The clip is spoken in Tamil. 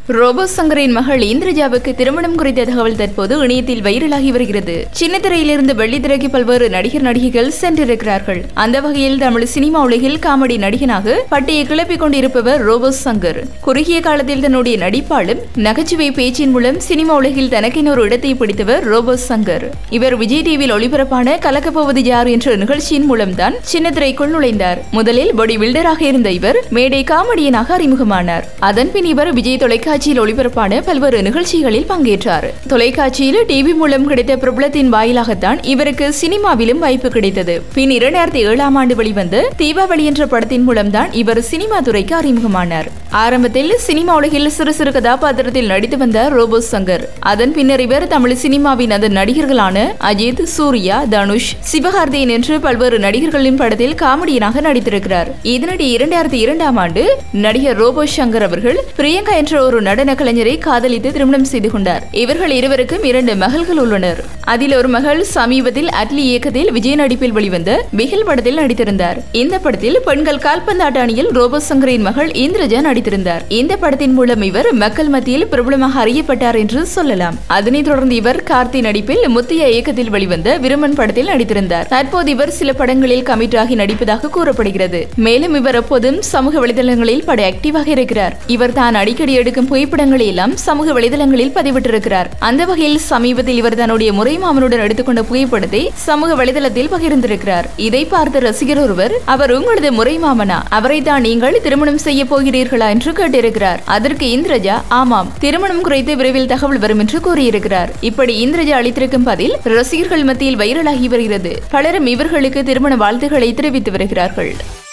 ரோபோ சங்கரின் மகள் இந்திரஜாவுக்கு திருமணம் குறித்த தகவல் தற்போது இணையத்தில் வைரலாகி வருகிறது சின்னத்திரையிலிருந்து வெள்ளித்திரைக்கு பல்வேறு நடிகர் நடிகைகள் சென்றிருக்கிறார்கள் அந்த வகையில் தமிழ் சினிமா உலகில் காமெடி நடிகனாக பட்டியை கிளப்பிக் கொண்டிருப்பவர் ரோபோ சங்கர் குறுகிய காலத்தில் தன்னுடைய நடிப்பாலும் நகைச்சுவை பேச்சின் மூலம் சினிமா உலகில் தனக்கென ஒரு இடத்தை பிடித்தவர் ரோபோ சங்கர் இவர் விஜய் டிவியில் ஒளிபரப்பான கலக்கப்போவது யார் என்ற நிகழ்ச்சியின் மூலம்தான் சின்னத்திரைக்குள் நுழைந்தார் முதலில் பாடி பில்டராக இருந்த இவர் மேடை காமெடியனாக அறிமுகமானார் அதன்பின் இவர் விஜய் தொலைக்காட்சியில் ஒளிபரப்பான பல்வேறு நிகழ்ச்சிகளில் பங்கேற்றார் தொலைக்காட்சியில் டிவி மூலம் கிடைத்த பிரபலத்தின் வாயிலாகத்தான் இவருக்கு சினிமாவிலும் வாய்ப்பு கிடைத்தது பின் இரண்டாயிரத்தி ஏழாம் ஆண்டு வெளிவந்த தீபாவளி என்ற படத்தின் மூலம்தான் இவர் சினிமா துறைக்கு அறிமுகமானார் ஆரம்பத்தில் சினிமா உலகில் சிறு சிறு கதாபாத்திரத்தில் நடித்து வந்த ரோபோ சங்கர் அதன் பின்னர் இவர் தமிழ் சினிமாவின் அதன் நடிகர்களான அஜித் சூர்யா தனுஷ் சிவகார்த்தியன் என்று பல்வேறு நடிகர்களின் படத்தில் காமெடியனாக நடித்திருக்கிறார் இதனிடையே இரண்டாயிரத்தி இரண்டாம் ஆண்டு நடிகர் ரோபோ சங்கர் அவர்கள் பிரியங்கா என்ற ஒரு நடன கலைஞரை காதலித்து திருமணம் செய்து கொண்டார் இவர்கள் இருவருக்கும் இரண்டு மகள்கள் உள்ளனர் அதில் ஒரு மகள் சமீபத்தில் அட்லி இயக்கத்தில் விஜய் நடிப்பில் வெளிவந்த பிகில் படத்தில் நடித்திருந்தார் இந்த படத்தில் பெண்கள் கால்பந்தாட்ட அணியில் ரோபோ சங்கரின் மகள் இந்திரஜா நடித்திருந்தார் இந்த படத்தின் மூலம் இவர் மக்கள் மத்தியில் பிரபலமாக அறியப்பட்டார் என்று சொல்லலாம் அதனைத் தொடர்ந்து இவர் கார்த்தி நடிப்பில் முத்தையா இயக்கத்தில் வெளிவந்த விருமன் படத்தில் நடித்திருந்தார் தற்போது இவர் சில படங்களில் கமிட் ஆகி நடிப்பதாக கூறப்படுகிறது மேலும் இவர் எப்போதும் சமூக வலைதளங்களில் பட ஆக்டிவாக இருக்கிறார் இவர் தான் அடிக்கடி எடுக்கும் புகைப்படங்களை எல்லாம் சமூக வலைதளங்களில் பதிவிட்டிருக்கிறார் அந்த வகையில் சமீபத்தில் இவர் தன்னுடைய முறைமாமனுடன் எடுத்துக்கொண்ட புகைப்படத்தை சமூக வலைதளத்தில் பகிர்ந்திருக்கிறார் இதை பார்த்த ரசிகர் ஒருவர் அவர் உங்களது முறைமாமனா அவரை தான் நீங்கள் திருமணம் செய்ய போகிறீர்களா என்று கேட்டிருக்கிறார் அதற்கு இந்திரஜா ஆமாம் திருமணம் குறித்து விரைவில் தகவல் வரும் என்று கூறியிருக்கிறார் இப்படி இந்திரஜா அளித்திருக்கும் பதில் ரசிகர்கள் மத்தியில் வைரலாகி வருகிறது பலரும் இவர்களுக்கு திருமண வாழ்த்துக்களை தெரிவித்து வருகிறார்கள்